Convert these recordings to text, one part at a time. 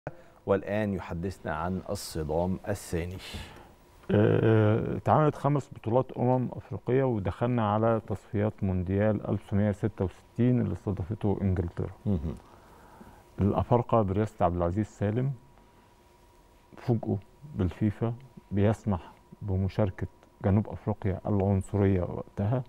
والآن يحدثنا عن الصدام الثاني آه، اتعملت خمس بطولات أمم أفريقية ودخلنا على تصفيات مونديال 1966 اللي استضافته إنجلترا مهم. الأفارقة برئاسة عبد العزيز سالم فوجئوا بالفيفا بيسمح بمشاركة جنوب أفريقيا العنصرية وقتها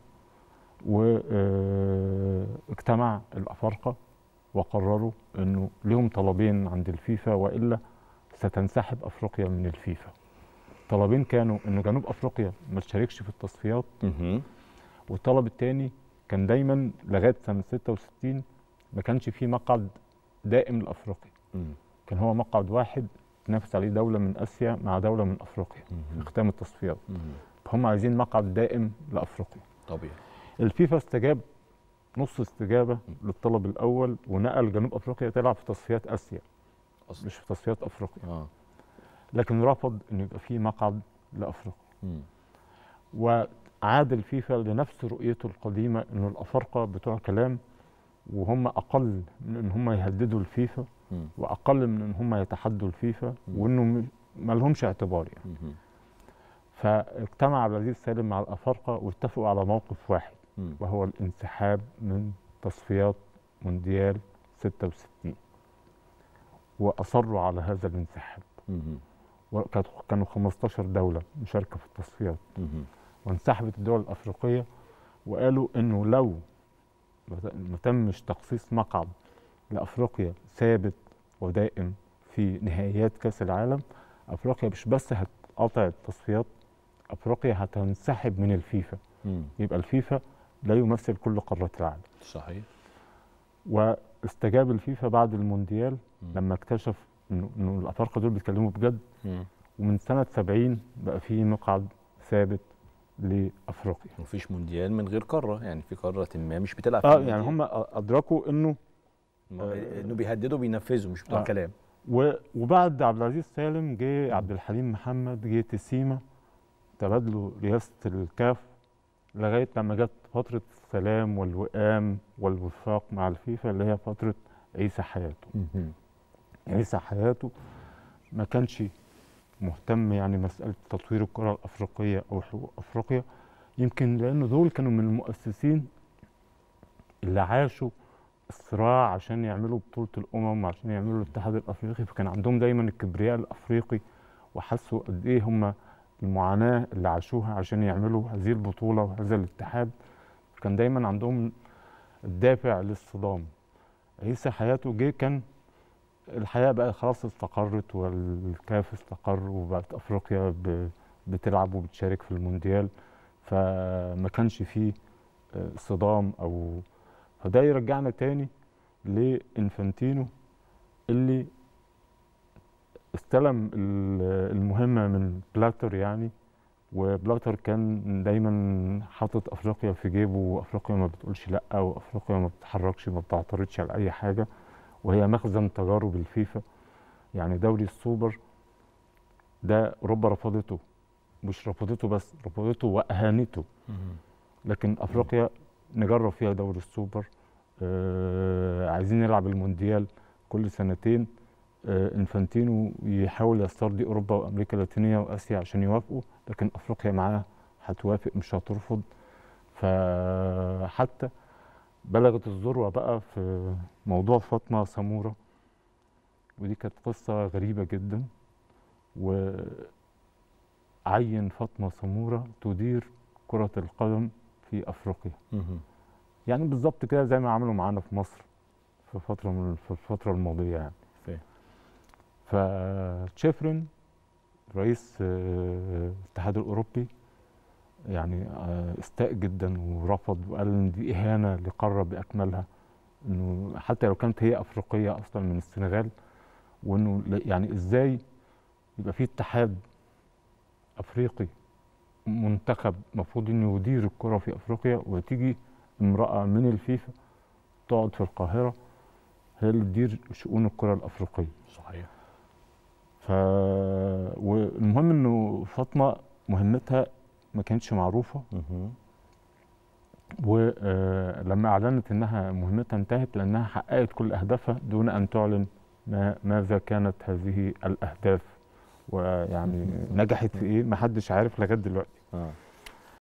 واجتمع الأفارقة وقرروا أنه لهم طلبين عند الفيفا وإلا ستنسحب أفريقيا من الفيفا طلبين كانوا أنه جنوب أفريقيا ما تشاركش في التصفيات مهم. والطلب الثاني كان دايما لغايه سنه 66 ما كانش فيه مقعد دائم لافريقيا مم. كان هو مقعد واحد تنافس عليه دوله من اسيا مع دوله من افريقيا في مهم. ختام التصفيات مهم. فهم عايزين مقعد دائم لافريقيا طبيعي الفيفا استجاب نص استجابه للطلب الاول ونقل جنوب افريقيا تلعب في تصفيات اسيا أصلا مش في تصفيات افريقيا اه لكن رفض ان يبقى فيه مقعد لافريقيا مم. وعاد الفيفا لنفس رؤيته القديمه انه الافارقه بتوع كلام وهم اقل من ان هم يهددوا الفيفا مم. واقل من ان هم يتحدوا الفيفا مم. وانه م- ما لهمش اعتبار يعني مهم. فاجتمع عبد العزيز سالم مع الافارقه واتفقوا على موقف واحد مم. وهو الانسحاب من تصفيات مونديال 66 واصروا على هذا الانسحاب مهم. وكانت- كانوا 15 دوله مشاركه في التصفيات مهم. وانسحبت الدول الافريقيه وقالوا انه لو ما ت- ما تمش تخصيص مقعد لافريقيا ثابت ودائم في نهائيات كاس العالم افريقيا مش بس هتقاطع التصفيات افريقيا هتنسحب من الفيفا مم. يبقى الفيفا لا يمثل كل قارات العالم صحيح واستجاب الفيفا بعد المونديال مم. لما اكتشف انه إنه الافارقه دول بيتكلموا بجد مم. ومن سنه 70 بقى في مقعد ثابت لافريقيا مفيش مونديال من غير قاره يعني في قاره ما مش بتلعب في اه المونديال. يعني هم ادركوا انه ما- انه بيهددوا بينفذوا مش بتوع آه. كلام و- وبعد عبد العزيز سالم جه عبد الحليم محمد جه تسيما تبادلوا رئاسه الكاف لغايه لما جت فتره السلام والوئام والوفاق مع الفيفا اللي هي فتره عيسى حياته مهم. عيسى حياته ما كانش مهتم يعني مساله تطوير الكره الافريقيه او حقوق افريقيا يمكن لان دول كانوا من المؤسسين اللي عاشوا الصراع عشان يعملوا بطوله الامم وعشان يعملوا الاتحاد الافريقي فكان عندهم دايما الكبرياء الافريقي وحسوا قد ايه هم المعاناه اللي عاشوها عشان يعملوا هذه البطوله وهذا الاتحاد كان دايما عندهم الدافع للصدام عيسى حياته جه كان الحياه بقى خلاص استقرت والكاف استقر وبقت افريقيا ب- بتلعب وبتشارك في المونديال فما كانش فيه آه، صدام او فده يرجعنا تاني لانفانتينو اللي استلم ال- المهمه من بلاتر يعني وبلاتر كان دايما حاطط افريقيا في جيبه وافريقيا ما بتقولش لا وافريقيا ما بتتحركش ما بتعترضش على اي حاجه وهي مخزن تجارب الفيفا يعني دوري السوبر ده اوروبا رفضته مش رفضته بس رفضته واهانته مهم. لكن افريقيا نجرب فيها دوري السوبر آه عايزين نلعب المونديال كل سنتين آه انفانتينو يحاول يسترضي اوروبا وامريكا اللاتينيه واسيا عشان يوافقوا لكن افريقيا معاه هتوافق مش هترفض فحتى بلغت الذروه بقى في موضوع فاطمه سموره ودي كانت قصه غريبه جدا وعين فاطمه سموره تدير كره القدم في افريقيا مهم. يعني بالظبط كده زي ما عملوا معانا في مصر في فتره من في الفتره الماضيه يعني فاهم. فتشيفرين رئيس آه، الاتحاد الاوروبي يعني آه، استاء جدا ورفض وقال ان دي اهانه لقاره باكملها انه حتى لو كانت هي افريقيه اصلا من السنغال وانه لا- يعني ازاي يبقى في اتحاد افريقي منتخب المفروض انه يدير الكره في افريقيا وتيجي امراه من الفيفا تقعد في القاهره هي اللي تدير شؤون الكره الافريقيه صحيح ف والمهم انه فاطمه مهمتها ما كانتش معروفه مهم. ولما اعلنت انها مهمتها انتهت لانها حققت كل اهدافها دون ان تعلن ما ماذا كانت هذه الاهداف ويعني نجحت في ايه ما حدش عارف لغايه دلوقتي اه